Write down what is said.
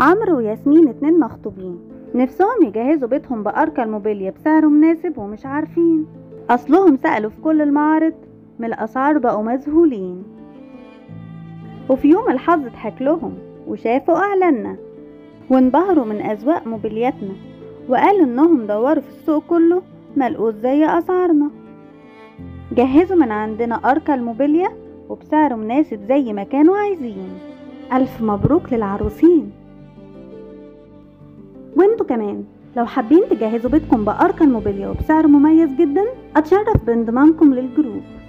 عمرو وياسمين اتنين مخطوبين نفسهم يجهزوا بيتهم بأركى الموبيليا بسعر مناسب ومش عارفين أصلهم سألوا في كل المعارض من الأسعار بقوا مذهولين وفي يوم الحظ ضحك لهم وشافوا إعلاننا وانبهروا من أذواق موبيلياتنا وقالوا إنهم دوروا في السوق كله ملقوش زي أسعارنا جهزوا من عندنا أركى الموبيليا وبسعر مناسب زي ما كانوا عايزين ألف مبروك للعروسين وانتوا كمان لو حابين تجهزوا بيتكم بأركى الموبيليا وبسعر مميز جدا أتشرف بانضمامكم للجروب